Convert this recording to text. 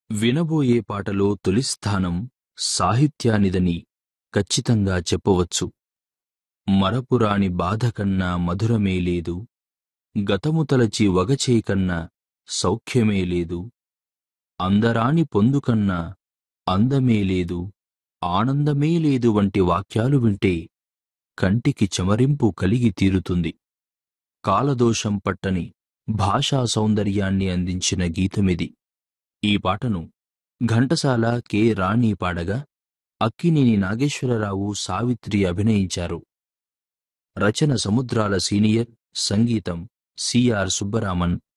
వినబోయే పాటలో తొలి స్థానం సాహిత్యానిదని ఖచ్చితంగా చెప్పవచ్చు మరపురాని బాధ కన్నా మధురమే లేదు గతము తలచి వగచే కన్నా సౌఖ్యమే లేదు అందరాని పొందుకన్నా అందమే లేదు ఆనందమే లేదు వంటి వాక్యాలు వింటే కంటికి చెమరింపు కలిగి తీరుతుంది కాలదోషం పట్టని భాషా సౌందర్యాన్ని అందించిన గీతమిది ఈ పాటను ఘంటసాల కె రాణి పాడగా అక్కినేని నాగేశ్వరరావు సావిత్రి అభినయించారు రచన సముద్రాల సీనియర్ సంగీతం సిఆర్ సుబ్బరామన్